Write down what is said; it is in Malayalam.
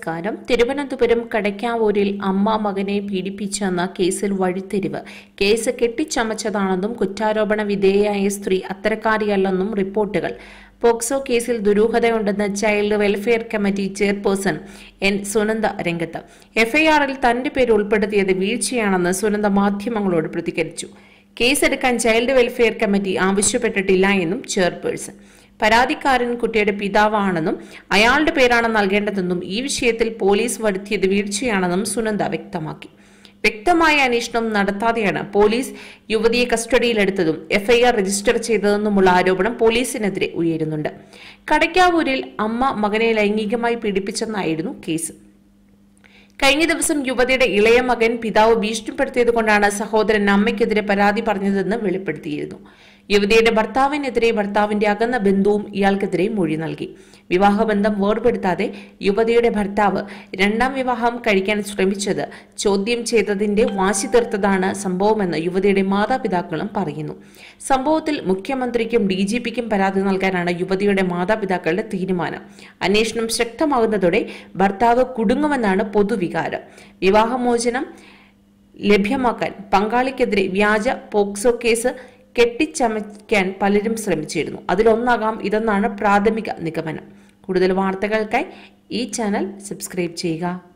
നമസ്കാരം തിരുവനന്തപുരം കടയ്ക്കാവൂരിൽ അമ്മ മകനെ പീഡിപ്പിച്ചെന്ന കേസിൽ വഴിത്തിരിവ് കേസ് കെട്ടിച്ചമച്ചതാണെന്നും കുറ്റാരോപണ വിധേയയായ സ്ത്രീ അത്തരക്കാരിയല്ലെന്നും റിപ്പോർട്ടുകൾ പോക്സോ കേസിൽ ദുരൂഹതയുണ്ടെന്ന് child welfare committee chairperson N Sunanda രംഗത്ത് എഫ്ഐആറിൽ തന്റെ പേര് ഉൾപ്പെടുത്തിയത് വീഴ്ചയാണെന്ന് സുനന്ദ മാധ്യമങ്ങളോട് പ്രതികരിച്ചു കേസെടുക്കാൻ ചൈൽഡ് വെൽഫെയർ കമ്മിറ്റി ആവശ്യപ്പെട്ടിട്ടില്ല എന്നും ചെയർപേഴ്സൺ പരാതിക്കാരൻ കുട്ടിയുടെ പിതാവാണെന്നും അയാളുടെ പേരാണ് നൽകേണ്ടതെന്നും ഈ വിഷയത്തിൽ പോലീസ് വരുത്തിയത് വീഴ്ചയാണെന്നും സുനന്ദ വ്യക്തമാക്കി വ്യക്തമായ അന്വേഷണം നടത്താതെയാണ് പോലീസ് യുവതിയെ കസ്റ്റഡിയിലെടുത്തതും എഫ്ഐആർ രജിസ്റ്റർ ചെയ്തതെന്നുമുള്ള ആരോപണം പോലീസിനെതിരെ ഉയരുന്നുണ്ട് കടയ്ക്കാവൂരിൽ അമ്മ മകനെ ലൈംഗികമായി പീഡിപ്പിച്ചെന്നായിരുന്നു കേസ് കഴിഞ്ഞ ദിവസം യുവതിയുടെ ഇളയ മകൻ പിതാവ് ഭീഷണിപ്പെടുത്തിയതുകൊണ്ടാണ് സഹോദരൻ അമ്മയ്ക്കെതിരെ പരാതി പറഞ്ഞതെന്ന് വെളിപ്പെടുത്തിയിരുന്നു യുവതിയുടെ ഭർത്താവിനെതിരെ ഭർത്താവിന്റെ അകന്ന ബന്ധുവും ഇയാൾക്കെതിരെ മൊഴി നൽകി വിവാഹബന്ധം വേർപെടുത്താതെ യുവതിയുടെ ഭർത്താവ് രണ്ടാം വിവാഹം കഴിക്കാൻ ശ്രമിച്ചത് ചോദ്യം ചെയ്തതിന്റെ വാശി തീർത്തതാണ് സംഭവമെന്ന് യുവതിയുടെ മാതാപിതാക്കളും പറയുന്നു സംഭവത്തിൽ മുഖ്യമന്ത്രിക്കും ഡി ജി പിക്കും പരാതി നൽകാനാണ് യുവതിയുടെ മാതാപിതാക്കളുടെ തീരുമാനം അന്വേഷണം ശക്തമാകുന്നതോടെ ഭർത്താവ് കുടുങ്ങുമെന്നാണ് പൊതുവികാരം വിവാഹമോചനം ലഭ്യമാക്കാൻ പങ്കാളിക്കെതിരെ വ്യാജ പോക്സോ കേസ് കെട്ടിച്ചമയ്ക്കാൻ പലരും ശ്രമിച്ചിരുന്നു അതിലൊന്നാകാം ഇതെന്നാണ് പ്രാഥമിക നിഗമനം കൂടുതൽ വാർത്തകൾക്കായി ഈ ചാനൽ സബ്സ്ക്രൈബ് ചെയ്യുക